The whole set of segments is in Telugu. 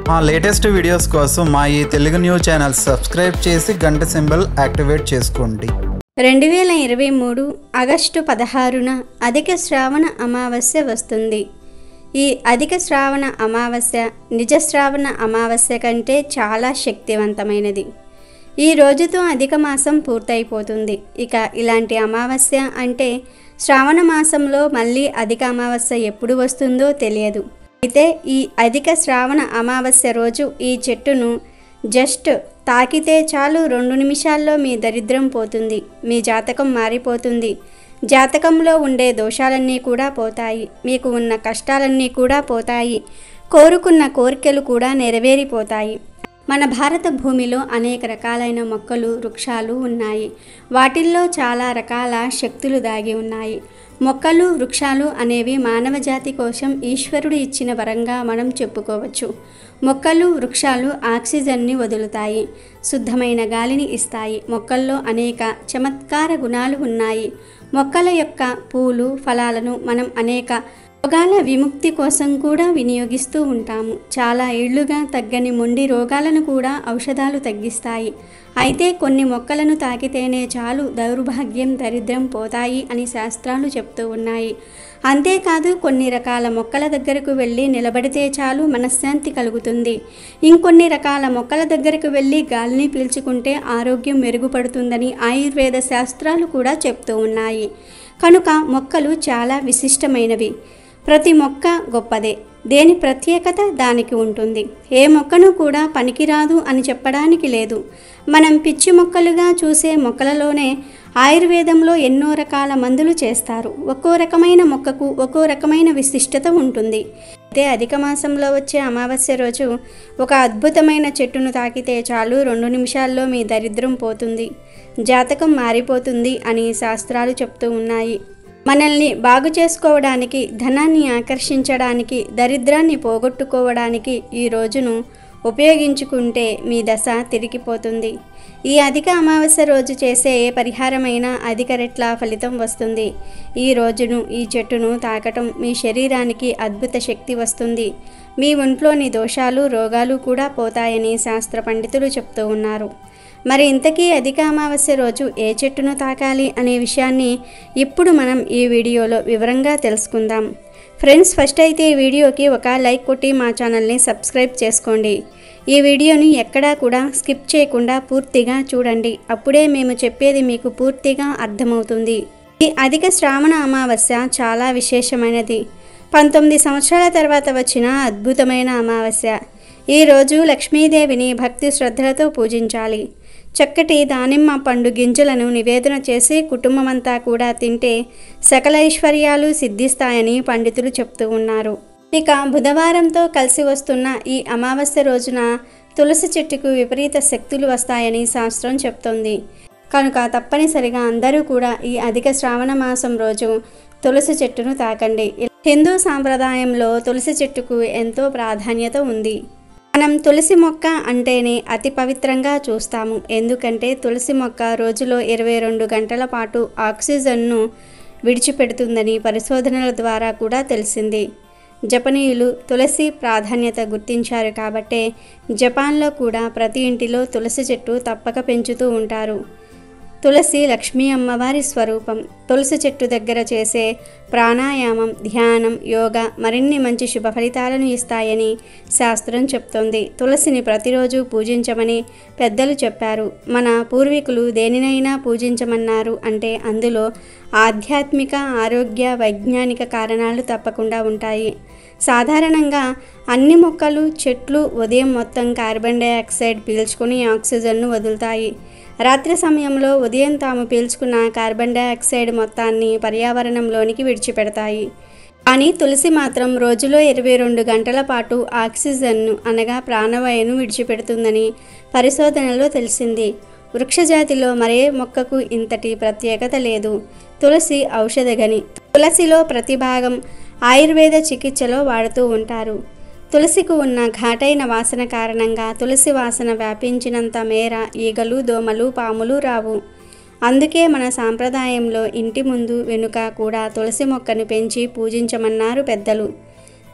మా లేటెస్ట్ వీడియోస్ కోసం మా ఈ తెలుగు న్యూస్ ఛానల్ సబ్స్క్రైబ్ చేసి గంట సింబల్ యాక్టివేట్ చేసుకోండి రెండు వేల ఇరవై మూడు ఆగస్టు పదహారున అధిక శ్రావణ అమావాస్య వస్తుంది ఈ అధిక శ్రావణ అమావాస్య నిజ శ్రావణ అమావాస్య కంటే చాలా శక్తివంతమైనది ఈ రోజుతో అధిక మాసం పూర్తయిపోతుంది ఇక ఇలాంటి అమావాస్య అంటే శ్రావణ మాసంలో మళ్ళీ అధిక అమావాస్య ఎప్పుడు వస్తుందో తెలియదు అయితే ఈ అధిక శ్రావణ అమావాస్య రోజు ఈ చెట్టును జస్ట్ తాకితే చాలు రెండు నిమిషాల్లో మీ దరిద్రం పోతుంది మీ జాతకం మారిపోతుంది జాతకంలో ఉండే దోషాలన్నీ కూడా పోతాయి మీకు ఉన్న కష్టాలన్నీ కూడా పోతాయి కోరుకున్న కోరికలు కూడా నెరవేరిపోతాయి మన భారత భూమిలో అనేక రకాలైన మొక్కలు వృక్షాలు ఉన్నాయి వాటిల్లో చాలా రకాల శక్తులు దాగి ఉన్నాయి మొక్కలు వృక్షాలు అనేవి మానవ జాతి కోసం ఈశ్వరుడు ఇచ్చిన వరంగా మనం చెప్పుకోవచ్చు మొక్కలు వృక్షాలు ఆక్సిజన్ని వదులుతాయి శుద్ధమైన గాలిని ఇస్తాయి మొక్కల్లో అనేక చమత్కార గుణాలు ఉన్నాయి మొక్కల యొక్క పూలు ఫలాలను మనం అనేక రోగాల విముక్తి కోసం కూడా వినియోగిస్తూ ఉంటాము చాలా ఏళ్లుగా తగ్గని మొండి రోగాలను కూడా ఔషధాలు తగ్గిస్తాయి అయితే కొన్ని మొక్కలను తాకితేనే చాలు దౌర్భాగ్యం దరిద్రం పోతాయి అని శాస్త్రాలు చెప్తూ ఉన్నాయి అంతేకాదు కొన్ని రకాల మొక్కల దగ్గరకు వెళ్ళి నిలబడితే చాలు మనశ్శాంతి కలుగుతుంది ఇంకొన్ని రకాల మొక్కల దగ్గరకు వెళ్ళి గాలిని పీల్చుకుంటే ఆరోగ్యం మెరుగుపడుతుందని ఆయుర్వేద శాస్త్రాలు కూడా చెప్తూ ఉన్నాయి కనుక మొక్కలు చాలా విశిష్టమైనవి ప్రతి మొక్క గొప్పదే దేని ప్రత్యేకత దానికి ఉంటుంది ఏ మొక్కను కూడా పనికిరాదు అని చెప్పడానికి లేదు మనం పిచ్చి మొక్కలుగా చూసే మొక్కలలోనే ఆయుర్వేదంలో ఎన్నో రకాల మందులు చేస్తారు ఒక్కో రకమైన మొక్కకు ఒక్కో రకమైన విశిష్టత ఉంటుంది అయితే అధిక మాసంలో వచ్చే అమావాస్య రోజు ఒక అద్భుతమైన చెట్టును తాకితే చాలు రెండు నిమిషాల్లో మీ దరిద్రం పోతుంది జాతకం మారిపోతుంది అని శాస్త్రాలు చెప్తూ ఉన్నాయి మనల్ని బాగు చేసుకోవడానికి ధనాన్ని ఆకర్షించడానికి దరిద్రాన్ని పోగొట్టుకోవడానికి ఈ రోజును ఉపయోగించుకుంటే మీ దశ తిరిగిపోతుంది ఈ అధిక అమావాస్య రోజు చేసే ఏ పరిహారమైనా అధిక రెట్ల ఫలితం వస్తుంది ఈ రోజును ఈ చెట్టును తాకటం మీ శరీరానికి అద్భుత శక్తి వస్తుంది మీ ఒంట్లోని దోషాలు రోగాలు కూడా పోతాయని శాస్త్ర పండితులు చెప్తూ ఉన్నారు మరి ఇంతకీ అధిక అమావాస్య రోజు ఏ చెట్టును తాకాలి అనే విషయాన్ని ఇప్పుడు మనం ఈ వీడియోలో వివరంగా తెలుసుకుందాం ఫ్రెండ్స్ ఫస్ట్ అయితే ఈ వీడియోకి ఒక లైక్ కొట్టి మా ఛానల్ని సబ్స్క్రైబ్ చేసుకోండి ఈ వీడియోని ఎక్కడా కూడా స్కిప్ చేయకుండా పూర్తిగా చూడండి అప్పుడే మేము చెప్పేది మీకు పూర్తిగా అర్థమవుతుంది ఈ అధిక శ్రావణ అమావాస్య చాలా విశేషమైనది పంతొమ్మిది సంవత్సరాల తర్వాత వచ్చిన అద్భుతమైన అమావాస్య ఈరోజు లక్ష్మీదేవిని భక్తి శ్రద్ధలతో పూజించాలి చక్కటి దానిమ్మ పండు గింజలను నివేదన చేసి కుటుంబమంతా కూడా తింటే సకల ఐశ్వర్యాలు సిద్ధిస్తాయని పండితులు చెప్తూ ఉన్నారు ఇక బుధవారంతో కలిసి వస్తున్న ఈ అమావాస్య రోజున తులసి చెట్టుకు విపరీత శక్తులు వస్తాయని శాస్త్రం చెప్తోంది కనుక తప్పనిసరిగా అందరూ కూడా ఈ అధిక శ్రావణ మాసం రోజు తులసి చెట్టును తాకండి హిందూ సాంప్రదాయంలో తులసి చెట్టుకు ఎంతో ప్రాధాన్యత ఉంది మనం తులసి మొక్క అంటేనే అతి పవిత్రంగా చూస్తాము ఎందుకంటే తులసి మొక్క రోజులో ఇరవై రెండు గంటల పాటు ఆక్సిజన్ను విడిచిపెడుతుందని పరిశోధనల ద్వారా కూడా తెలిసింది జపనీయులు తులసి ప్రాధాన్యత గుర్తించారు కాబట్టే జపాన్లో కూడా ప్రతి ఇంటిలో తులసి చెట్టు తప్పక పెంచుతూ ఉంటారు తులసి లక్ష్మీ అమ్మవారి స్వరూపం తులసి చెట్టు దగ్గర చేసే ప్రాణాయామం ధ్యానం యోగా మరిన్ని మంచి శుభ ఫలితాలను ఇస్తాయని శాస్త్రం చెప్తోంది తులసిని ప్రతిరోజు పూజించమని పెద్దలు చెప్పారు మన పూర్వీకులు దేనినైనా పూజించమన్నారు అంటే అందులో ఆధ్యాత్మిక ఆరోగ్య వైజ్ఞానిక కారణాలు తప్పకుండా ఉంటాయి సాధారణంగా అన్ని మొక్కలు చెట్లు ఉదయం మొత్తం కార్బన్ డైఆక్సైడ్ పీల్చుకుని ఆక్సిజన్ను వదులుతాయి రాత్రి సమయంలో ఉదయం తాము పీల్చుకున్న కార్బన్ డైఆక్సైడ్ మొత్తాన్ని పర్యావరణంలోనికి విడిచిపెడతాయి కానీ తులసి మాత్రం రోజులో ఇరవై రెండు గంటల పాటు ఆక్సిజన్ను అనగా ప్రాణవాయువును విడిచిపెడుతుందని పరిశోధనలో తెలిసింది వృక్షజాతిలో మరే మొక్కకు ఇంతటి ప్రత్యేకత లేదు తులసి ఔషధగని తులసిలో ప్రతి భాగం ఆయుర్వేద చికిత్సలో వాడుతూ ఉంటారు తులసికి ఉన్న ఘాటైన వాసన కారణంగా తులసి వాసన వ్యాపించినంత మేర ఈగలు దోమలు పాములు రావు అందుకే మన సాంప్రదాయంలో ఇంటి ముందు వెనుక కూడా తులసి మొక్కను పెంచి పూజించమన్నారు పెద్దలు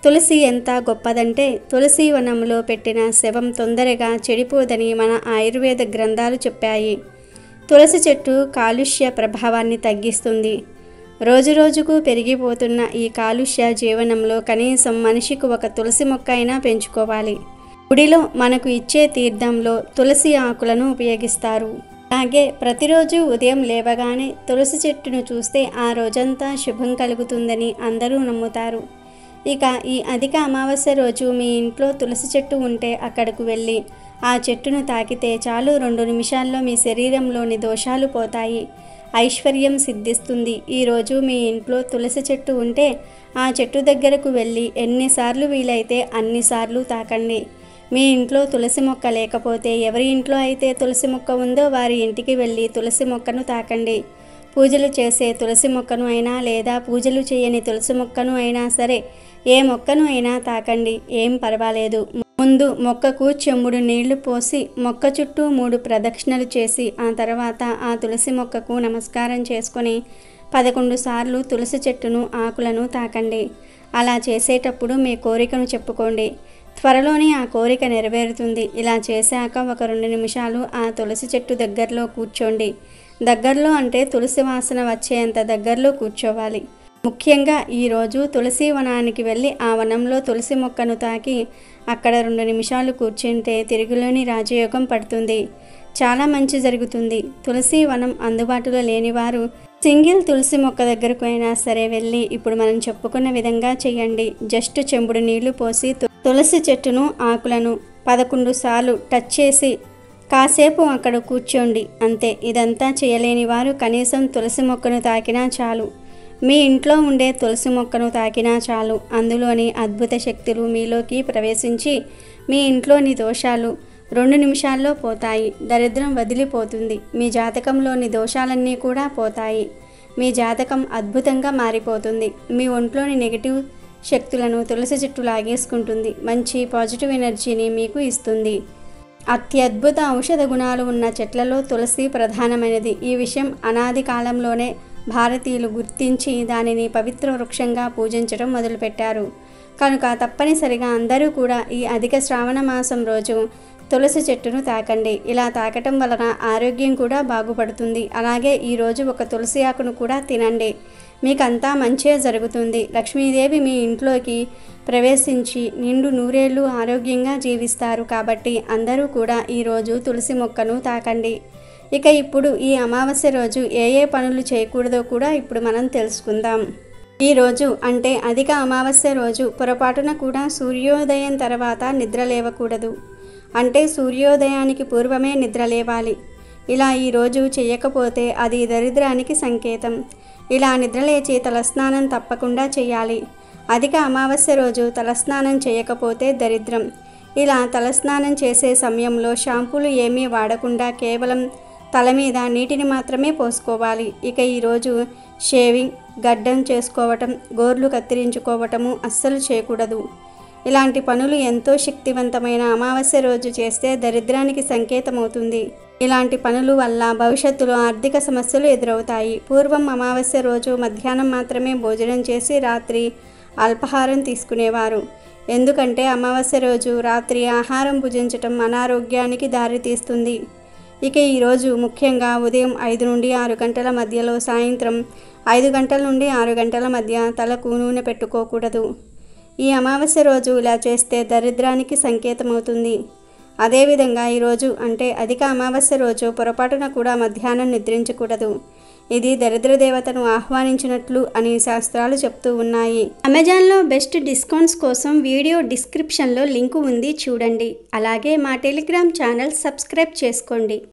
తులసి ఎంత గొప్పదంటే తులసి వనంలో పెట్టిన శవం తొందరగా చెడిపోదని మన ఆయుర్వేద గ్రంథాలు చెప్పాయి తులసి చెట్టు కాలుష్య ప్రభావాన్ని తగ్గిస్తుంది రోజురోజుకు పెరిగిపోతున్న ఈ కాలుష్య జీవనంలో కనీసం మనిషికి ఒక తులసి మొక్క అయినా పెంచుకోవాలి గుడిలో మనకు ఇచ్చే తీర్థంలో తులసి ఆకులను ఉపయోగిస్తారు అలాగే ప్రతిరోజు ఉదయం లేవగానే తులసి చెట్టును చూస్తే ఆ రోజంతా శుభం కలుగుతుందని అందరూ నమ్ముతారు ఇక ఈ అధిక అమావాస్య రోజు మీ ఇంట్లో తులసి చెట్టు ఉంటే అక్కడకు వెళ్ళి ఆ చెట్టును తాకితే చాలు రెండు నిమిషాల్లో మీ శరీరంలోని దోషాలు పోతాయి ఐశ్వర్యం సిద్ధిస్తుంది ఈరోజు మీ ఇంట్లో తులసి చెట్టు ఉంటే ఆ చెట్టు దగ్గరకు వెళ్ళి ఎన్నిసార్లు వీలైతే అన్నిసార్లు తాకండి మీ ఇంట్లో తులసి మొక్క లేకపోతే ఎవరి ఇంట్లో అయితే తులసి మొక్క ఉందో వారి ఇంటికి వెళ్ళి తులసి మొక్కను తాకండి పూజలు చేసే తులసి మొక్కను అయినా లేదా పూజలు చేయని తులసి మొక్కను అయినా సరే ఏ మొక్కను అయినా తాకండి ఏం పర్వాలేదు ముందు మొక్కకు చెంబుడు నీళ్లు పోసి మొక్క చుట్టూ మూడు ప్రదక్షిణలు చేసి ఆ తర్వాత ఆ తులసి మొక్కకు నమస్కారం చేసుకొని పదకొండు సార్లు తులసి చెట్టును ఆకులను తాకండి అలా చేసేటప్పుడు మీ కోరికను చెప్పుకోండి త్వరలోనే ఆ కోరిక నెరవేరుతుంది ఇలా చేశాక ఒక రెండు నిమిషాలు ఆ తులసి చెట్టు దగ్గరలో కూర్చోండి దగ్గరలో అంటే తులసి వాసన వచ్చేంత దగ్గరలో కూర్చోవాలి ముఖ్యంగా ఈరోజు తులసి వనానికి వెళ్ళి ఆ వనంలో తులసి మొక్కను తాకి అక్కడ రెండు నిమిషాలు కూర్చుంటే తిరుగులోని రాజయోగం పడుతుంది చాలా మంచి జరుగుతుంది తులసి వనం అందుబాటులో లేనివారు సింగిల్ తులసి మొక్క దగ్గరకు అయినా సరే వెళ్ళి ఇప్పుడు మనం చెప్పుకున్న విధంగా చేయండి జస్ట్ చెంబుడు నీళ్లు పోసి తు- తులసి చెట్టును ఆకులను పదకొండు సార్లు టచ్ చేసి కాసేపు అక్కడ కూర్చోండి అంతే ఇదంతా చేయలేని వారు కనీసం తులసి మొక్కను తాకినా చాలు మీ ఇంట్లో ఉండే తులసి మొక్కను తాకినా చాలు అందులోని అద్భుత శక్తులు మీలోకి ప్రవేశించి మీ ఇంట్లోని దోషాలు రెండు నిమిషాల్లో పోతాయి దరిద్రం వదిలిపోతుంది మీ జాతకంలోని దోషాలన్నీ కూడా పోతాయి మీ జాతకం అద్భుతంగా మారిపోతుంది మీ ఒంట్లోని నెగిటివ్ శక్తులను తులసి చెట్టు లాగేసుకుంటుంది మంచి పాజిటివ్ ఎనర్జీని మీకు ఇస్తుంది అత్యద్భుత ఔషధ గుణాలు ఉన్న చెట్లలో తులసి ప్రధానమైనది ఈ విషయం అనాది కాలంలోనే భారతీయులు గుర్తించి దానిని పవిత్ర వృక్షంగా పూజించడం మొదలుపెట్టారు కనుక తప్పనిసరిగా అందరూ కూడా ఈ అధిక శ్రావణ మాసం రోజు తులసి చెట్టును తాకండి ఇలా తాకటం వలన ఆరోగ్యం కూడా బాగుపడుతుంది అలాగే ఈరోజు ఒక తులసి ఆకును కూడా తినండి మీకంతా మంచే జరుగుతుంది లక్ష్మీదేవి మీ ఇంట్లోకి ప్రవేశించి నిండు నూరేళ్లు ఆరోగ్యంగా జీవిస్తారు కాబట్టి అందరూ కూడా ఈరోజు తులసి మొక్కను తాకండి ఇక ఇప్పుడు ఈ అమావాస్య రోజు ఏ ఏ పనులు చేయకూడదో కూడా ఇప్పుడు మనం తెలుసుకుందాం ఈ రోజు అంటే అధిక అమావాస్య రోజు పొరపాటున కూడా సూర్యోదయం తర్వాత నిద్ర లేవకూడదు అంటే సూర్యోదయానికి పూర్వమే నిద్ర లేవాలి ఇలా ఈరోజు చేయకపోతే అది దరిద్రానికి సంకేతం ఇలా నిద్రలేచి తలస్నానం తప్పకుండా చేయాలి అధిక అమావాస్య రోజు తలస్నానం చేయకపోతే దరిద్రం ఇలా తలస్నానం చేసే సమయంలో షాంపూలు ఏమీ వాడకుండా కేవలం తల మీద నీటిని మాత్రమే పోసుకోవాలి ఇక ఈరోజు షేవింగ్ గడ్డం చేసుకోవటం గోర్లు కత్తిరించుకోవటము అస్సలు చేయకూడదు ఇలాంటి పనులు ఎంతో శక్తివంతమైన అమావాస్య రోజు చేస్తే దరిద్రానికి సంకేతమవుతుంది ఇలాంటి పనుల వల్ల భవిష్యత్తులో ఆర్థిక సమస్యలు ఎదురవుతాయి పూర్వం అమావాస్య రోజు మధ్యాహ్నం మాత్రమే భోజనం చేసి రాత్రి అల్పాహారం తీసుకునేవారు ఎందుకంటే అమావాస్య రోజు రాత్రి ఆహారం భుజించటం అనారోగ్యానికి దారితీస్తుంది ఇక ఈరోజు ముఖ్యంగా ఉదయం ఐదు నుండి ఆరు గంటల మధ్యలో సాయంత్రం ఐదు గంటల నుండి ఆరు గంటల మధ్య తలకు నూనె పెట్టుకోకూడదు ఈ అమావాస్య రోజు ఇలా చేస్తే దరిద్రానికి సంకేతమవుతుంది అదేవిధంగా ఈరోజు అంటే అధిక అమావాస్య రోజు పొరపాటున కూడా మధ్యాహ్నం నిద్రించకూడదు ఇది దరిద్ర దేవతను ఆహ్వానించినట్లు అని శాస్త్రాలు చెప్తూ ఉన్నాయి అమెజాన్లో బెస్ట్ డిస్కౌంట్స్ కోసం వీడియో డిస్క్రిప్షన్లో లింకు ఉంది చూడండి అలాగే మా టెలిగ్రామ్ ఛానల్ సబ్స్క్రైబ్ చేసుకోండి